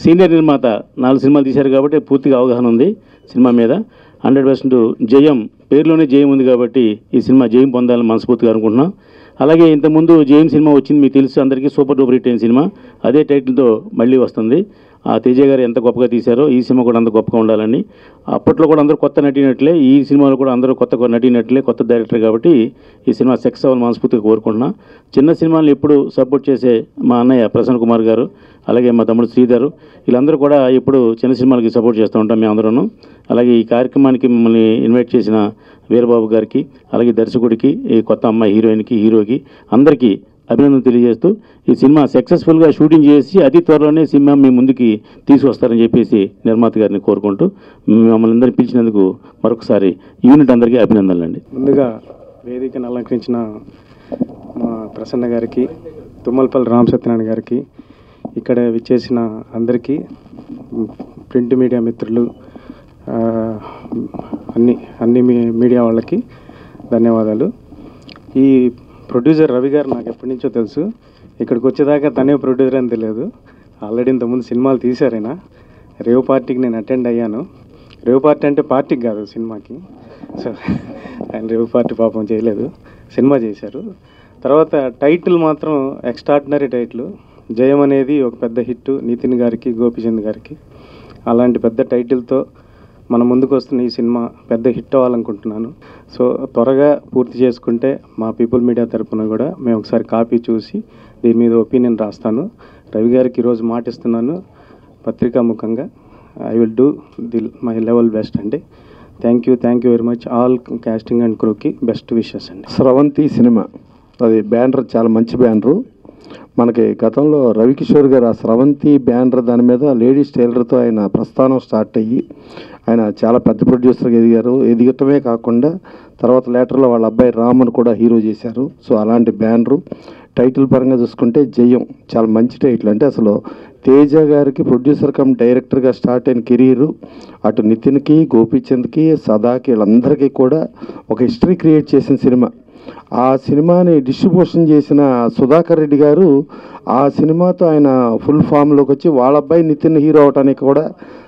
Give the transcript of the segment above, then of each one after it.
senior నిర్మాత నాలుగు సినిమాలు తీశారు కాబట్టి పూర్తిగా అవగాహన ఉంది సినిమా మీద హండ్రెడ్ పర్సెంట్ జయం పేరులోనే జయం ఉంది కాబట్టి ఈ సినిమా జయం పొందాలని మనస్ఫూర్తిగా అనుకుంటున్నాం అలాగే ఇంతకుముందు జయం సినిమా వచ్చింది మీకు తెలుసు అందరికీ సూపర్ డూపర్ హిట్ అయిన సినిమా అదే టైటిల్తో మళ్ళీ వస్తుంది ఆ తేజ గారు ఎంత గొప్పగా తీశారో ఈ సినిమా కూడా అంత గొప్పగా ఉండాలని అప్పట్లో కూడా అందరూ కొత్త నటినట్లే ఈ సినిమాలో కూడా అందరూ కొత్త నటినట్లే కొత్త డైరెక్టర్ కాబట్టి ఈ సినిమా సక్సెస్ అవ్వాలని మనస్ఫూర్తిగా కోరుకుంటున్నా చిన్న సినిమాలను ఎప్పుడు సపోర్ట్ చేసే మా అన్నయ్య ప్రసన్న కుమార్ గారు అలాగే మా తమ్ముడు శ్రీధర్ వీళ్ళందరూ కూడా ఎప్పుడు చిన్న సినిమాలకి సపోర్ట్ చేస్తూ ఉంటాం మేమందరూ అలాగే ఈ కార్యక్రమానికి మిమ్మల్ని ఇన్వైట్ చేసిన వీరబాబు గారికి అలాగే దర్శకుడికి ఈ కొత్త అమ్మాయి హీరోయిన్కి హీరోకి అందరికీ అభినందన తెలియజేస్తూ ఈ సినిమా సక్సెస్ఫుల్గా షూటింగ్ చేసి అతి త్వరలోనే సినిమా మీ ముందుకి తీసుకొస్తారని చెప్పేసి నిర్మాత గారిని కోరుకుంటూ మమ్మల్ని అందరినీ పిలిచినందుకు మరొకసారి యూనిట్ అందరికీ అభినందనలు అండి ముందుగా వేదికను అలంకరించిన మా ప్రసన్న గారికి తుమ్మలపల్లి రామ్ సత్యనారాయణ గారికి ఇక్కడ విచ్చేసిన అందరికీ ప్రింట్ మీడియా మిత్రులు ఆ, అన్ని అన్ని మీ- మీడియా వాళ్ళకి ధన్యవాదాలు ఈ ప్రొడ్యూసర్ రవి గారు నాకు ఎప్పటి నుంచో తెలుసు ఇక్కడికి వచ్చేదాకా తనే ప్రొడ్యూసర్ అని తెలియదు ఆల్రెడీ ఇంతకుముందు సినిమాలు తీశారైనా రేవ్ పార్టీకి నేను అటెండ్ అయ్యాను రేవ్ పార్టీ అంటే పార్టీకి కాదు సినిమాకి సో ఆయన రేవ్ పార్టీ పాపం చేయలేదు సినిమా చేశారు తర్వాత టైటిల్ మాత్రం ఎక్స్ట్రాడినరీ టైటిల్ జయం అనేది ఒక పెద్ద హిట్ నితిన్ గారికి గోపిచంద్ గారికి అలాంటి పెద్ద టైటిల్తో మన ముందుకు వస్తున్న ఈ సినిమా పెద్ద హిట్ అవ్వాలనుకుంటున్నాను సో త్వరగా పూర్తి చేసుకుంటే మా పీపుల్ మీడియా తరపున కూడా మేము ఒకసారి కాపీ చూసి దీని మీద ఒపీనియన్ రాస్తాను రవి గారికి ఈరోజు మాటిస్తున్నాను పత్రికా ముఖంగా I will do the my level best అండి thank you thank you very much all casting and క్రూకి బెస్ట్ విషెస్ అండి స్రవంతి సినిమా అది బ్యానర్ చాలా మంచి బ్యానరు మనకి గతంలో రవికిషోర్ గారు ఆ స్రవంతి బ్యానర్ దాని మీద లేడీస్ టైలర్తో ఆయన ప్రస్థానం స్టార్ట్ అయ్యి ఆయన చాలా పెద్ద ప్రొడ్యూసర్గా ఎదిగారు ఎదిగటమే కాకుండా తర్వాత లేటర్లో వాళ్ళ అబ్బాయి రామన్ కూడా హీరో చేశారు సో అలాంటి బ్యానరు టైటిల్ పరంగా చూసుకుంటే జయం చాలా మంచి టైటిల్ అంటే అసలు తేజ గారికి ప్రొడ్యూసర్ కమ్ డైరెక్టర్గా స్టార్ట్ అయిన కెరీరు అటు నితిన్కి గోపీచంద్కి సదాకి వీళ్ళందరికీ కూడా ఒక హిస్టరీ క్రియేట్ చేసిన సినిమా ఆ సినిమాని డిస్ట్రిబ్యూషన్ చేసిన సుధాకర్ రెడ్డి గారు ఆ సినిమాతో ఆయన ఫుల్ ఫామ్లోకి వచ్చి వాళ్ళ అబ్బాయి నితిన్ హీరో అవడానికి కూడా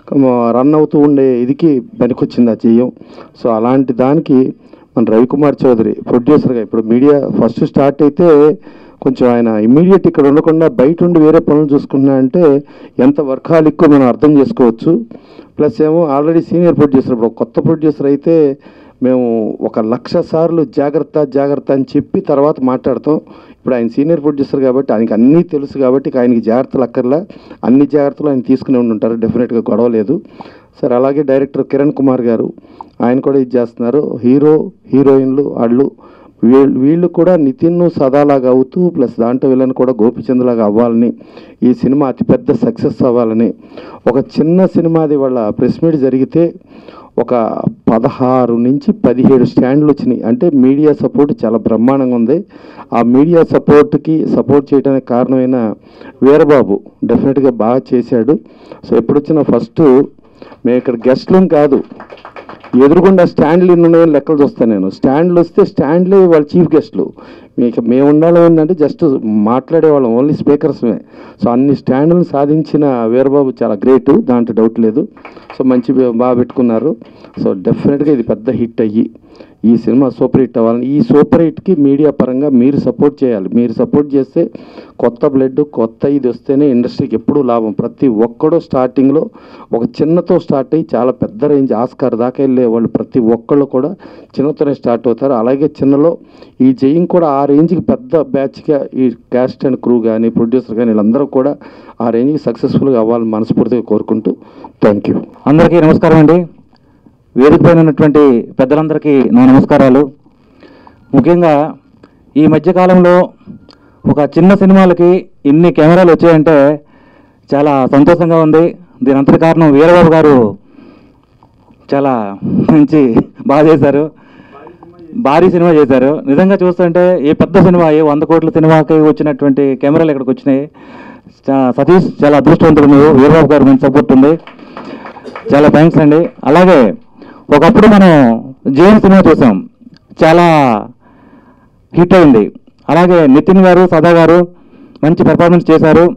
రన్ అవుతూ ఉండే ఇదికి పనికొచ్చింది ఆ చెయ్యం సో అలాంటి దానికి మన రవికుమార్ చౌదరి ప్రొడ్యూసర్గా ఇప్పుడు మీడియా ఫస్ట్ స్టార్ట్ అయితే కొంచెం ఆయన ఇమ్మీడియట్ ఇక్కడ ఉండకుండా బయట ఉండి వేరే పనులు చూసుకున్నా అంటే ఎంత వర్కాలిక్కో మనం అర్థం చేసుకోవచ్చు ప్లస్ ఏమో ఆల్రెడీ సీనియర్ ప్రొడ్యూసర్ ఇప్పుడు ఒక కొత్త ప్రొడ్యూసర్ అయితే మేము ఒక లక్ష సార్లు జాగ్రత్త జాగ్రత్త అని చెప్పి తర్వాత మాట్లాడతాం ఇప్పుడు ఆయన సీనియర్ ప్రొడ్యూసర్ కాబట్టి ఆయనకి అన్నీ తెలుసు కాబట్టి ఇక ఆయనకి జాగ్రత్తలు అక్కర్లా అన్ని జాగ్రత్తలు ఆయన తీసుకుని ఉండి ఉంటారు డెఫినెట్గా గొడవ లేదు సరే అలాగే డైరెక్టర్ కిరణ్ కుమార్ గారు ఆయన కూడా ఇది చేస్తున్నారు హీరో హీరోయిన్లు వాళ్ళు వీళ్ళు వీళ్ళు కూడా నితిన్ సదాలాగా అవుతూ ప్లస్ దాంట్లో వీళ్ళని కూడా గోపిచంద్లాగా అవ్వాలని ఈ సినిమా అతిపెద్ద సక్సెస్ అవ్వాలని ఒక చిన్న సినిమాది వాళ్ళ ప్రెస్ మీట్ జరిగితే ఒక పదహారు నుంచి పదిహేడు స్టాండ్లు వచ్చినాయి అంటే మీడియా సపోర్ట్ చాలా బ్రహ్మాండంగా ఉంది ఆ మీడియా సపోర్ట్కి సపోర్ట్ చేయడానికి కారణమైన వీరబాబు డెఫినెట్గా బాగా చేశాడు సో ఎప్పుడు వచ్చినా ఫస్ట్ మేము ఇక్కడ గెస్ట్లం కాదు ఎదురుకుండా స్టాండ్లు ఎన్ని ఉన్నాయని లెక్కలు చూస్తాను నేను స్టాండ్లు వస్తే స్టాండ్లే వాళ్ళ చీఫ్ గెస్ట్లు మీకు మేము ఉండాలి ఏంటంటే జస్ట్ మాట్లాడేవాళ్ళం ఓన్లీ స్పీకర్స్మే సో అన్ని స్టాండ్లను సాధించిన వీరబాబు చాలా గ్రేట్ దాంట్లో డౌట్ లేదు సో మంచి బాగా పెట్టుకున్నారు సో డెఫినెట్గా ఇది పెద్ద హిట్ అయ్యి ఈ సినిమా సూపర్ హిట్ అవ్వాలని ఈ సూపర్ హిట్కి మీడియా పరంగా మీరు సపోర్ట్ చేయాలి మీరు సపోర్ట్ చేస్తే కొత్త బ్లడ్ కొత్త ఇది వస్తేనే ఇండస్ట్రీకి ఎప్పుడూ లాభం ప్రతి ఒక్కడూ స్టార్టింగ్లో ఒక చిన్నతో స్టార్ట్ అయ్యి చాలా పెద్ద రేంజ్ ఆస్కార్ దాకా వెళ్ళే వాళ్ళు ప్రతి ఒక్కళ్ళు కూడా చిన్నతోనే స్టార్ట్ అవుతారు అలాగే చిన్నలో ఈ జయం కూడా ఆ రేంజ్కి పెద్ద బ్యాచ్గా ఈ క్యాస్ట్ అండ్ క్రూ కానీ ప్రొడ్యూసర్ కానీ వీళ్ళందరూ కూడా ఆ రేంజ్కి సక్సెస్ఫుల్గా అవ్వాలని మనస్ఫూర్తిగా కోరుకుంటూ థ్యాంక్ యూ అందరికీ నమస్కారం అండి వేదిక పైన ఉన్నటువంటి పెద్దలందరికీ నా నమస్కారాలు ముఖ్యంగా ఈ మధ్యకాలంలో ఒక చిన్న సినిమాలకి ఇన్ని కెమెరాలు వచ్చాయంటే చాలా సంతోషంగా ఉంది దీని అంతటి కారణం వీరబాబు గారు చాలా మంచి బాగా చేశారు భారీ సినిమా చేశారు నిజంగా చూస్తుంటే ఏ పెద్ద సినిమా ఏ వంద కోట్ల సినిమాకి వచ్చినటువంటి కెమెరాలు ఇక్కడికి వచ్చినాయి చా- సతీష్ చాలా అదృష్టవంతుడు మీరు వీరబాబు గారు మంచి సపోర్ట్ ఉంది చాలా థ్యాంక్స్ అండి అలాగే ఒకప్పుడు మనం జేఎన్ సినిమా చూసాం చాలా హిట్ అయింది అలాగే నితిన్ గారు సదా గారు మంచి పెర్ఫార్మెన్స్ చేశారు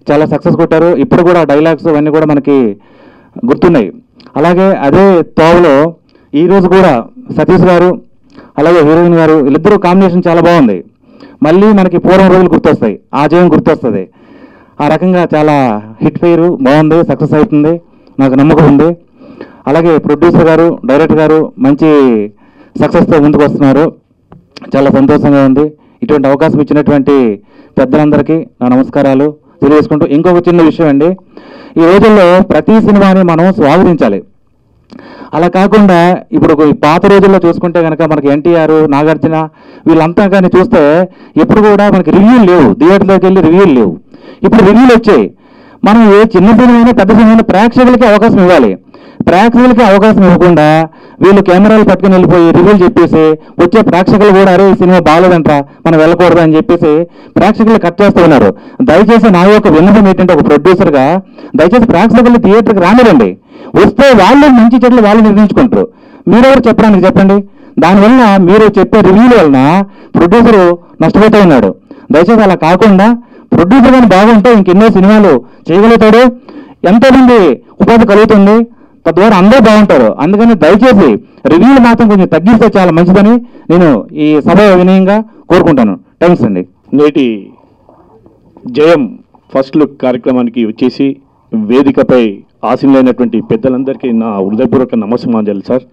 చాలా సక్సెస్ కొట్టారు ఇప్పుడు కూడా డైలాగ్స్ అవన్నీ కూడా మనకి గుర్తున్నాయి అలాగే అదే తోవలో ఈ రోజు కూడా సతీష్ గారు అలాగే హీరోయిన్ గారు వీళ్ళిద్దరూ కాంబినేషన్ చాలా బాగుంది మళ్ళీ మనకి పూర్వం రోజులు గుర్తొస్తాయి ఆ జయం గుర్తొస్తుంది ఆ రకంగా చాలా హిట్ ఫెయిర్ బాగుంది సక్సెస్ అవుతుంది నాకు నమ్మకం ఉంది అలాగే ప్రొడ్యూసర్ గారు డైరెక్టర్ గారు మంచి సక్సెస్తో ముందుకు వస్తున్నారు చాలా సంతోషంగా ఉంది ఇటువంటి అవకాశం ఇచ్చినటువంటి పెద్దలందరికీ నా నమస్కారాలు తెలియజేసుకుంటూ ఇంకొక చిన్న విషయం అండి ఈ రోజుల్లో ప్రతి సినిమాని మనం స్వాగతించాలి అలా కాకుండా ఇప్పుడు ఈ పాత రోజుల్లో చూసుకుంటే కనుక మనకి ఎన్టీఆర్ నాగార్జున వీళ్ళంతా కానీ చూస్తే ఎప్పుడు కూడా మనకి రివ్యూలు లేవు థియేటర్లోకి వెళ్ళి రివ్యూలు లేవు ఇప్పుడు రివ్యూలు వచ్చాయి మనం ఏ చిన్న సినిమా పెద్ద సినిమా ప్రేక్షకులకి అవకాశం ఇవ్వాలి ప్రేక్షకులకి అవకాశం ఇవ్వకుండా వీళ్ళు కెమెరాలు పట్టుకుని వెళ్ళిపోయి రివ్యూలు చెప్పేసి వచ్చే ప్రేక్షకులు కూడా అరే ఈ సినిమా బాగాలేదంట మనం వెళ్ళకూడదు అని చెప్పేసి ప్రేక్షకులు కట్ చేస్తూ ఉన్నారు దయచేసి నా యొక్క విన్నపం ఏంటంటే ఒక ప్రొడ్యూసర్గా దయచేసి ప్రేక్షకులు థియేటర్కి రానిరండి వస్తే వాళ్ళు మంచి చెట్లు వాళ్ళు నిర్ణయించుకుంటారు మీరెవరు చెప్పడానికి చెప్పండి దానివల్ల మీరు చెప్పే రివ్యూల వలన ప్రొడ్యూసర్ నష్టపోతూ ఉన్నాడు దయచేసి అలా కాకుండా ప్రొడ్యూసర్ కానీ బాగుంటే ఇంకెన్నో సినిమాలు చేయగలుగుతాడు ఎంతోమంది ఉపాధి కలుగుతుంది తద్వారా అందరూ బాగుంటారు అందుకని దయచేసి రివ్యూలు మాత్రం కొంచెం తగ్గిస్తే చాలా మంచిదని నేను ఈ సభ వినయంగా కోరుకుంటాను థ్యాంక్స్ అండి నేటి జయం ఫస్ట్ లుక్ కార్యక్రమానికి వచ్చేసి వేదికపై ఆశీనులైనటువంటి పెద్దలందరికీ నా హృదయపూర్వక నమస్కారాలు సార్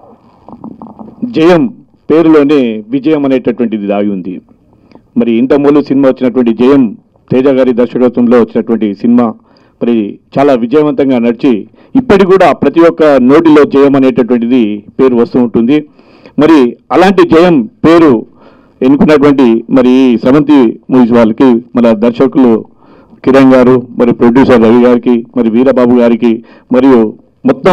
జయం పేరులోనే విజయం అనేటటువంటిది దాగి ఉంది మరి ఇంతమూలు సినిమా వచ్చినటువంటి జయం తేజ గారి దర్శకత్వంలో వచ్చినటువంటి సినిమా మరి చాలా విజయవంతంగా నడిచి ఇప్పటికి కూడా ప్రతి ఒక్క నోటిలో జయం అనేటటువంటిది పేరు వస్తూ ఉంటుంది మరి అలాంటి జయం పేరు ఎన్నుకున్నటువంటి మరి ఈ సెవెంత్ మూవీస్ వాళ్ళకి మన దర్శకులు కిరణ్ గారు మరి ప్రొడ్యూసర్ రవి గారికి మరి వీరబాబు గారికి మరియు మొత్తం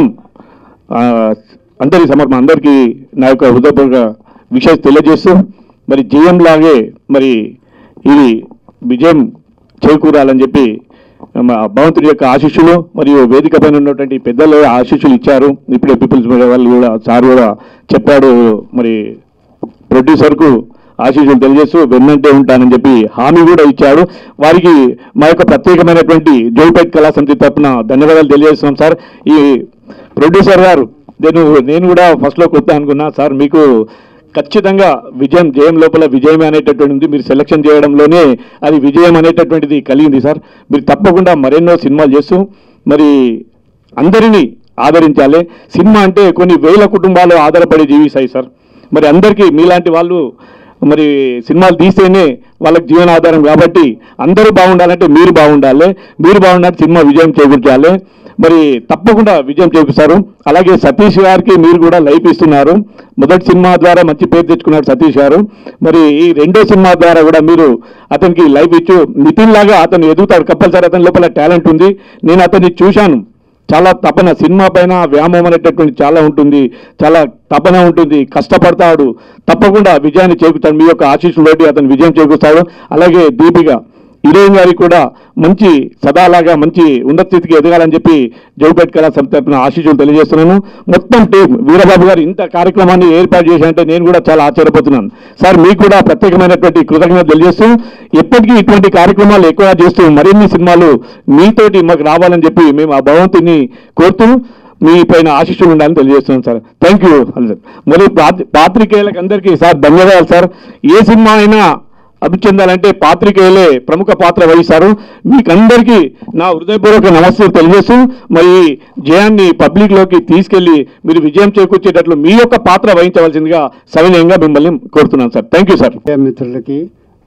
ఆ, అందరి సమర్పణ అందరికీ నా యొక్క హృదయపూర్వక విషయం తెలియజేస్తూ మరి జయం లాగే మరి ఇది విజయం చేకూరాలని చెప్పి మా భగవంతుడి యొక్క ఆశీస్సులు మరియు వేదిక పైన ఉన్నటువంటి పెద్దలు ఆశీస్సులు ఇచ్చారు ఇప్పుడే పీపుల్స్ మీడియా వాళ్ళు కూడా సార్ కూడా చెప్పాడు మరి ప్రొడ్యూసర్కు ఆశీస్సులు తెలియజేస్తూ వెన్నంటే ఉంటానని చెప్పి హామీ కూడా ఇచ్చాడు వారికి మా యొక్క ప్రత్యేకమైనటువంటి జోయిపేట్ కళా సమితి తరఫున ధన్యవాదాలు తెలియజేస్తున్నాం సార్ ఈ ప్రొడ్యూసర్ గారు నేను నేను కూడా ఫస్ట్లో కొత్త అనుకున్నా సార్ మీకు ఖచ్చితంగా విజయం జయం లోపల విజయం అనేటటువంటిది మీరు సెలెక్షన్ చేయడంలోనే అది విజయం అనేటటువంటిది కలిగింది సార్ మీరు తప్పకుండా మరెన్నో సినిమాలు చేస్తూ మరి అందరినీ ఆదరించాలి సినిమా అంటే కొన్ని వేల కుటుంబాలు ఆధారపడి జీవిస్తాయి సార్ మరి అందరికీ మీలాంటి వాళ్ళు మరి సినిమాలు తీస్తేనే వాళ్ళకి జీవనాధారం కాబట్టి అందరూ బాగుండాలంటే మీరు బాగుండాలి మీరు బాగుండాలి సినిమా విజయం చేకూర్చాలి మరి తప్పకుండా విజయం చేకూరుస్తారు అలాగే సతీష్ గారికి మీరు కూడా లైఫ్ ఇస్తున్నారు మొదటి సినిమా ద్వారా మంచి పేరు తెచ్చుకున్నారు సతీష్ గారు మరి ఈ రెండో సినిమా ద్వారా కూడా మీరు అతనికి లైఫ్ ఇచ్చు నితిన్ లాగా అతను ఎదుగుతాడు కంపల్సరీ అతని లోపల టాలెంట్ ఉంది నేను అతన్ని చూశాను చాలా తపన సినిమా పైన వ్యామోహం అనేటటువంటి చాలా ఉంటుంది చాలా తపన ఉంటుంది కష్టపడతాడు తప్పకుండా విజయాన్ని చేకూరుతాడు మీ యొక్క ఆశీస్సులు బట్టి అతను విజయం చేకూరుస్తాడు అలాగే దీపిక హీరోయిన్ గారికి కూడా మంచి సదాలాగా మంచి ఉన్నత స్థితికి ఎదగాలని చెప్పి జోపేట్ కళా సంస్థ తరపున ఆశీస్సులు తెలియజేస్తున్నాను మొత్తం టీం వీరబాబు గారు ఇంత కార్యక్రమాన్ని ఏర్పాటు చేశారంటే నేను కూడా చాలా ఆశ్చర్యపోతున్నాను సార్ మీకు కూడా ప్రత్యేకమైనటువంటి కృతజ్ఞత తెలియజేస్తూ ఎప్పటికీ ఇటువంటి కార్యక్రమాలు ఎక్కువ చేస్తూ మరిన్ని సినిమాలు మీతోటి మాకు రావాలని చెప్పి మేము ఆ భగవంతుని కోరుతూ మీ పైన ఆశీస్సులు ఉండాలని తెలియజేస్తున్నాం సార్ థ్యాంక్ యూ మరి పాత్రి- పాత్రికేయులకు అందరికీ సార్ ధన్యవాదాలు సార్ ఏ సినిమా అయినా అభివృద్ధి చెందాలంటే పాత్రికేయులే ప్రముఖ పాత్ర వహిస్తారు మీకందరికీ నా హృదయపూర్వక నమస్తే తెలియజేస్తూ మరి ఈ జయాన్ని పబ్లిక్లోకి తీసుకెళ్లి మీరు విజయం చేకూర్చేటట్లు మీ యొక్క పాత్ర వహించవలసిందిగా సవినయంగా మిమ్మల్ని కోరుతున్నాను sir thank you sir media మిత్రులకి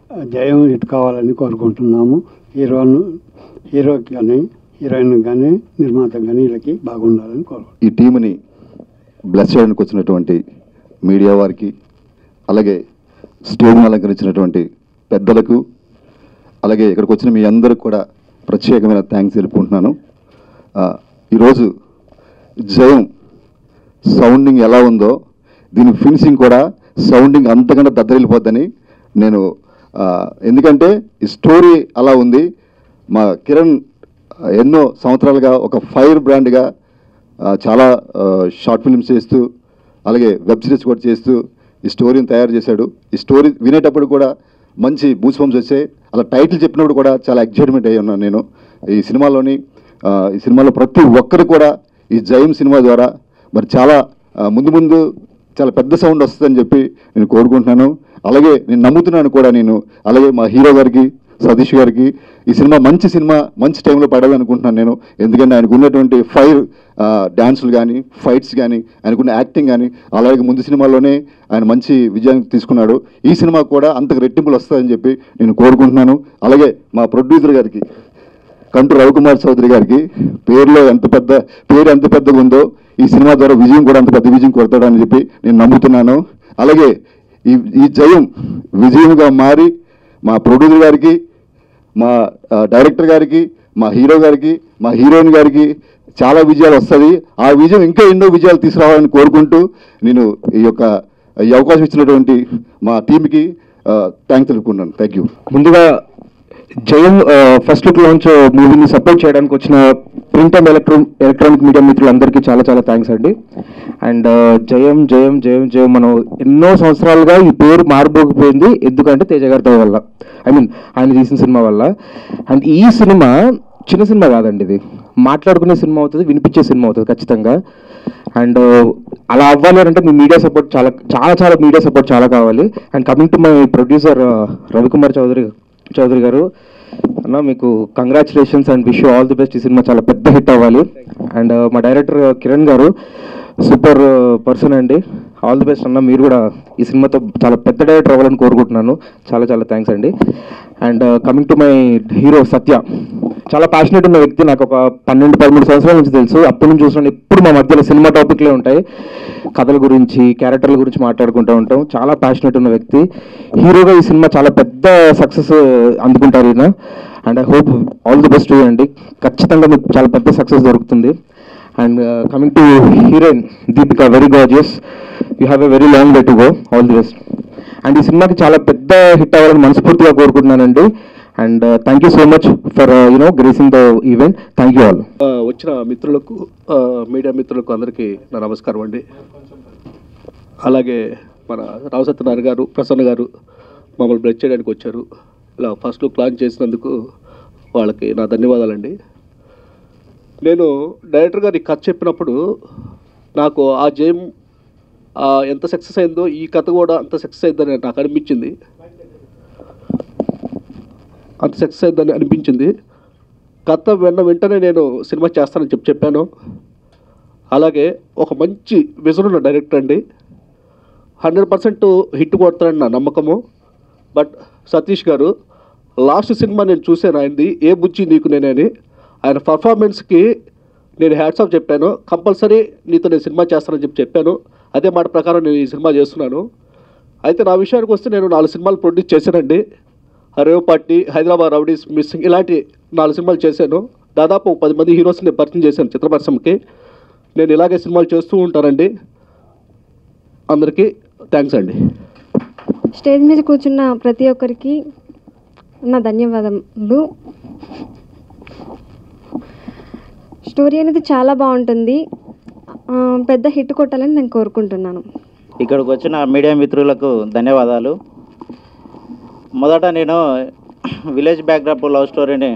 జయం ఇటు కావాలని కోరుకుంటున్నాము హీరోను హీరోకి కానీ హీరోయిన్ కానీ నిర్మాత కానీ వీళ్ళకి బాగుండాలని కోరుకుంటున్నాము ఈ టీంని బ్లెస్ చేయడానికి వచ్చినటువంటి మీడియా వారికి అలాగే స్టేజ్ని అలంకరించినటువంటి పెద్దలకు అలాగే ఇక్కడికి వచ్చిన మీ అందరికి కూడా ప్రత్యేకమైన థ్యాంక్స్ తెలుపుకుంటున్నాను ఆ, ఈరోజు జయం సౌండింగ్ ఎలా ఉందో దీని ఫినిషింగ్ కూడా సౌండింగ్ అంతకంటే దద్దరిల్లిపోద్దని నేను ఆ, ఎందుకంటే ఈ స్టోరీ అలా ఉంది మా కిరణ్ ఆ, ఎన్నో సంవత్సరాలుగా ఒక ఫైర్ బ్రాండ్గా ఆ, చాలా ఆ, షార్ట్ ఫిల్మ్స్ చేస్తూ అలాగే వెబ్ సిరీస్ కూడా చేస్తూ ఈ స్టోరీని తయారు చేశాడు ఈ స్టోరీ వినేటప్పుడు కూడా మంచి బూస్ పంప్స్ వచ్చాయి అలా టైటిల్ చెప్పినప్పుడు కూడా చాలా ఎగ్జైట్మెంట్ అయ్యి ఉన్నాను నేను ఈ సినిమాలోని ఆ, ఈ సినిమాలో ప్రతి ఒక్కరు కూడా ఈ జయం సినిమా ద్వారా మరి చాలా ఆ, ముందు ముందు చాలా పెద్ద సౌండ్ వస్తుందని చెప్పి నేను కోరుకుంటున్నాను అలాగే నేను నమ్ముతున్నాను కూడా నేను అలాగే మా హీరో గారికి సతీష్ గారికి ఈ సినిమా మంచి సినిమా మంచి టైంలో పడాలి అనుకుంటున్నాను నేను ఎందుకంటే ఆయనకు ఉన్నటువంటి ఫైర్ డ్యాన్సులు కానీ ఫైట్స్ కానీ ఆయనకున్న యాక్టింగ్ కానీ అలాగే ముందు సినిమాలోనే ఆయన మంచి విజయాన్ని తీసుకున్నాడు ఈ సినిమా కూడా అంతకు రెట్టింపులు వస్తుందని చెప్పి నేను కోరుకుంటున్నాను అలాగే మా ప్రొడ్యూసర్ గారికి కంటు రవికుమార్ చౌదరి గారికి పేరులో ఎంత పెద్ద పేరు ఎంత పెద్దగా ఉందో ఈ సినిమా ద్వారా విజయం కూడా అంత పెద్ద విజయం కొడతాడని చెప్పి నేను నమ్ముతున్నాను అలాగే ఈ ఈ జయం విజయంగా మారి మా ప్రొడ్యూసర్ గారికి మా ఆ, డైరెక్టర్ గారికి మా హీరో గారికి మా హీరోయిన్ గారికి చాలా విజయాలు వస్తుంది ఆ విజయం ఇంకా ఎన్నో విజయాలు తీసుకురావాలని కోరుకుంటూ నేను ఈ యొక్క ఈ అవకాశం ఇచ్చినటువంటి మా టీంకి థ్యాంక్స్ తెలుపుకున్నాను థ్యాంక్ యూ ముందుగా జయం ఫస్ట్ లుక్ లాంచ్ మూవీని సపోర్ట్ చేయడానికి వచ్చిన print and electro electronic media మిత్రులందరికీ చాలా చాలా థ్యాంక్స్ అండి అండ్ జయం జయం జయం జయం మనం ఎన్నో సంవత్సరాలుగా ఈ పేరు మారిపోకపోయింది ఎందుకంటే తేజ గారి దయ వల్ల ఐ మీన్ ఆయన తీసిన సినిమా వల్ల అండ్ ఈ సినిమా చిన్న సినిమా కాదండి ఇది మాట్లాడుకునే సినిమా అవుతుంది వినిపించే సినిమా అవుతుంది ఖచ్చితంగా అండ్ అలా అవ్వాలి అంటే మీ మీడియా సపోర్ట్ చాలా చాలా చాలా మీడియా సపోర్ట్ చాలా కావాలి and coming to my producer Ravikumar Chowdary Chowdary గారు అన్న మీకు congratulations and wish all the best ఈ సినిమా చాలా పెద్ద హిట్ అవ్వాలి అండ్ మా డైరెక్టర్ కిరణ్ గారు సూపర్ పర్సన్ అండి ఆల్ ది బెస్ట్ అన్న మీరు కూడా ఈ సినిమాతో చాలా పెద్ద డైరెక్టర్ అవ్వాలని కోరుకుంటున్నాను చాలా చాలా థ్యాంక్స్ అండి and coming to my hero Satya చాలా ప్యాషనెట్ ఉన్న వ్యక్తి నాకు ఒక పన్నెండు పదమూడు సంవత్సరాల నుంచి తెలుసు అప్పటి నుంచి చూస్తున్నాను ఎప్పుడు మా మధ్యలో సినిమా టాపిక్లే ఉంటాయి కథల గురించి క్యారెక్టర్ల గురించి మాట్లాడుకుంటూ ఉంటాం చాలా ప్యాషనెట్ ఉన్న వ్యక్తి హీరోగా ఈ సినిమా చాలా పెద్ద సక్సెస్ అందుకుంటారు ఈయన and I hope all the best అండి ఖచ్చితంగా మీకు చాలా పెద్ద సక్సెస్ దొరుకుతుంది and coming to heroine Deepika very gorgeous you have a very long way to go all the best and ఈ సినిమాకి చాలా పెద్ద హిట్ అవ్వాలని మనస్ఫూర్తిగా కోరుకుంటున్నానండి and thank you so much for you know gracing the event thank you all ఆ, వచ్చిన మిత్రులకు ఆ, మీడియా మిత్రులకు అందరికీ నా నమస్కారం అండి అలాగే మన రావు సత్యనారాయణ గారు ప్రసన్న గారు మమ్మల్ని బ్లెస్ చేయడానికి వచ్చారు ఇలా ఫస్ట్ లుక్ లాంచ్ చేసినందుకు వాళ్ళకి నా ధన్యవాదాలండి నేను డైరెక్టర్ గారు ఈ కథ చెప్పినప్పుడు నాకు ఆ జేమ్ ఆ, ఎంత సక్సెస్ అయిందో ఈ కథ కూడా అంత సక్సెస్ అయిందని నాకు అనిపించింది అంత సక్సెస్ అయిందని అనిపించింది కథ విన్న వెంటనే నేను సినిమా చేస్తానని చెప్పి చెప్పాను అలాగే ఒక మంచి విజన్ ఉన్న డైరెక్టర్ అండి హండ్రెడ్ పర్సెంట్ హిట్ కొడతాడని నా నమ్మకము బట్ సతీష్ గారు లాస్ట్ సినిమా నేను చూశాను ఆయనది ఏ బుజ్జి నీకు నేనని ఆయన పర్ఫార్మెన్స్కి నేను హ్యాట్స్ ఆఫ్ చెప్పాను కంపల్సరీ నీతో నేను సినిమా చేస్తానని చెప్పి చెప్పాను అదే మాట ప్రకారం నేను ఈ సినిమా చేస్తున్నాను అయితే నా విషయానికి వస్తే నేను నాలుగు సినిమాలు ప్రొడ్యూస్ చేశానండి rave party Hyderabad rowdies missing ఇలాంటి నాలుగు సినిమాలు చేశాను దాదాపు ఒక పది మంది హీరోస్ని పరిచయం చేశాను చిత్ర పరిశ్రమకి నేను ఇలాగే సినిమాలు చేస్తూ ఉంటానండి అందరికీ థ్యాంక్స్ అండి స్టేజ్ మీద కూర్చున్న ప్రతి ఒక్కరికి నా ధన్యవాదములు స్టోరీ అనేది చాలా బాగుంటుంది ఆ, పెద్ద హిట్ కొట్టాలని నేను కోరుకుంటున్నాను ఇక్కడికి వచ్చిన మీడియా మిత్రులకు ధన్యవాదాలు మొదట నేను విలేజ్ బ్యాక్డ్రాప్ లవ్ స్టోరీని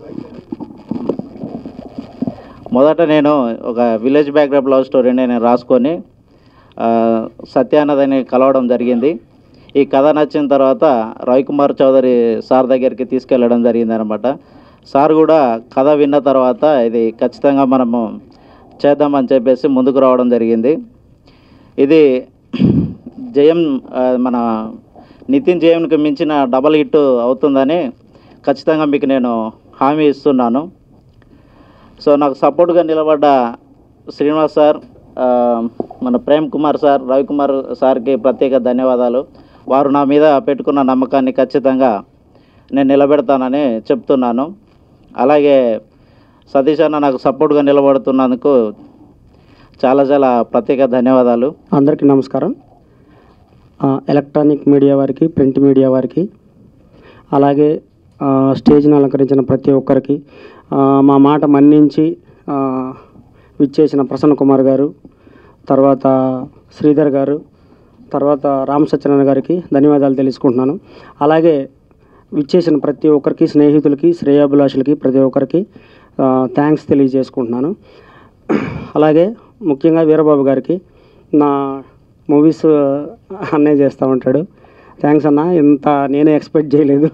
మొదట నేను ఒక విలేజ్ బ్యాక్డ్రాప్ లవ్ స్టోరీని నేను రాసుకొని ఆ, సత్యానదని కలవడం జరిగింది ఈ కథ నచ్చిన తర్వాత రవికుమార్ చౌదరి సార్ దగ్గరికి తీసుకెళ్ళడం జరిగింది అనమాట సార్ కూడా కథ విన్న తర్వాత ఇది ఖచ్చితంగా మనము చేద్దామని చెప్పేసి ముందుకు రావడం జరిగింది ఇది జయం ఆ, మన నితిన్ జయంకి మించిన డబల్ హిట్ అవుతుందని ఖచ్చితంగా మీకు నేను హామీ ఇస్తున్నాను సో నాకు సపోర్ట్గా నిలబడ్డ శ్రీనివాస్ సార్ ఆ, మన ప్రేమ్ కుమార్ సార్ రవికుమార్ సార్కి ప్రత్యేక ధన్యవాదాలు వారు నా మీద పెట్టుకున్న నమ్మకాన్ని ఖచ్చితంగా నేను నిలబెడతానని చెప్తున్నాను అలాగే సతీష్ అన్న నాకు సపోర్ట్గా నిలబడుతున్నందుకు చాలా చాలా ప్రత్యేక ధన్యవాదాలు అందరికీ నమస్కారం ఆ, ఎలక్ట్రానిక్ మీడియా వారికి ప్రింట్ మీడియా వారికి అలాగే ఆ, స్టేజ్ని అలంకరించిన ప్రతి ఒక్కరికి ఆ, మా మాట మన్నించి ఆ, విచ్చేసిన ప్రసన్న కుమార్ గారు తర్వాత శ్రీధర్ గారు తర్వాత రామ్ సత్యనారాయణ గారికి ధన్యవాదాలు తెలుసుకుంటున్నాను అలాగే విచ్చేసిన ప్రతి ఒక్కరికి స్నేహితులకి శ్రేయాభిలాషులకి ప్రతి ఒక్కరికి థ్యాంక్స్ తెలియజేసుకుంటున్నాను అలాగే ముఖ్యంగా వీరబాబు గారికి నా మూవీస్ అన్నే చేస్తూ ఉంటాడు థ్యాంక్స్ అన్న ఇంత నేనే ఎక్స్పెక్ట్ చేయలేదు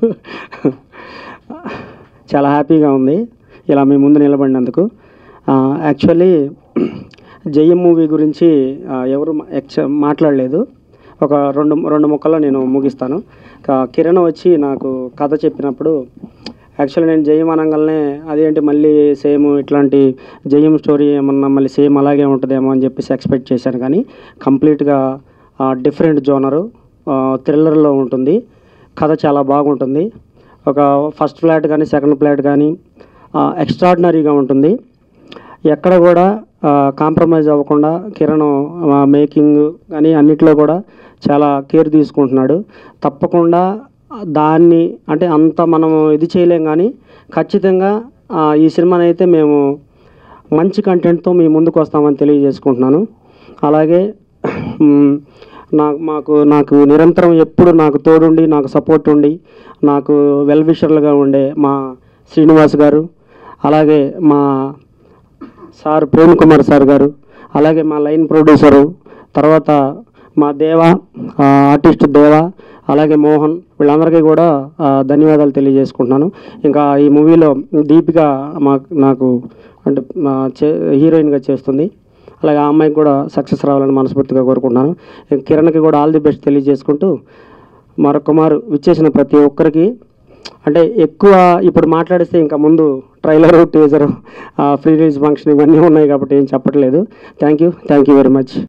చాలా హ్యాపీగా ఉంది ఇలా మీ ముందు నిలబడినందుకు యాక్చువల్లీ జయం మూవీ గురించి ఆ, ఎవరు మా- ఎక్చ- మాట్లాడలేదు ఒక రెండు రెండు ముక్కల్లో నేను ముగిస్తాను క- కిరణ్ వచ్చి నాకు కథ చెప్పినప్పుడు యాక్చువల్లీ నేను జయం అనగానే అదేంటి మళ్ళీ సేమ్ ఇట్లాంటి జయం స్టోరీ ఏమన్నా మళ్ళీ సేమ్ అలాగే ఉంటుందేమో అని చెప్పేసి ఎక్స్పెక్ట్ చేశాను కానీ కంప్లీట్గా డిఫరెంట్ జోనరు థ్రిల్లర్లో ఉంటుంది కథ చాలా బాగుంటుంది ఒక ఫస్ట్ ఫ్లాట్ కానీ సెకండ్ ఫ్లాట్ కానీ ఎక్స్ట్రాడినరీగా ఉంటుంది ఎక్కడ కూడా కాంప్రమైజ్ అవ్వకుండా కిరణ్ మేకింగ్ కానీ అన్నిట్లో కూడా చాలా కేర్ తీసుకుంటున్నాడు తప్పకుండా దాన్ని అంటే అంత మనం ఇది చేయలేం కానీ ఖచ్చితంగా ఆ, ఈ సినిమాని అయితే మేము మంచి కంటెంట్తో మీ ముందుకు వస్తామని తెలియజేసుకుంటున్నాను అలాగే మ్, నాకు మాకు నాకు నిరంతరం ఎప్పుడు నాకు తోడుండి నాకు సపోర్ట్ ఉండి నాకు వెల్ విషర్లుగా ఉండే మా శ్రీనివాస్ గారు అలాగే మా సార్ ప్రేమ్ కుమార్ సార్ గారు అలాగే మా లైన్ ప్రొడ్యూసరు తర్వాత మా దేవ ఆ, ఆర్టిస్ట్ దేవ అలాగే మోహన్ వీళ్ళందరికీ కూడా ఆ, ధన్యవాదాలు తెలియజేసుకుంటున్నాను ఇంకా ఈ మూవీలో దీపిక మా నాకు అంటే మా చే హీరోయిన్గా చేస్తుంది అలాగే ఆ అమ్మాయికి కూడా సక్సెస్ రావాలని మనస్ఫూర్తిగా కోరుకుంటున్నాను ఇంక కిరణ్కి కూడా ఆల్ ది బెస్ట్ తెలియజేసుకుంటూ మరొక మారు విచ్చేసిన ప్రతి ఒక్కరికి అంటే ఎక్కువ ఇప్పుడు మాట్లాడిస్తే ఇంకా ముందు trailer teaser pre release function ఇవన్నీ ఉన్నాయి కాబట్టి ఏం చెప్పట్లేదు thank you thank you very much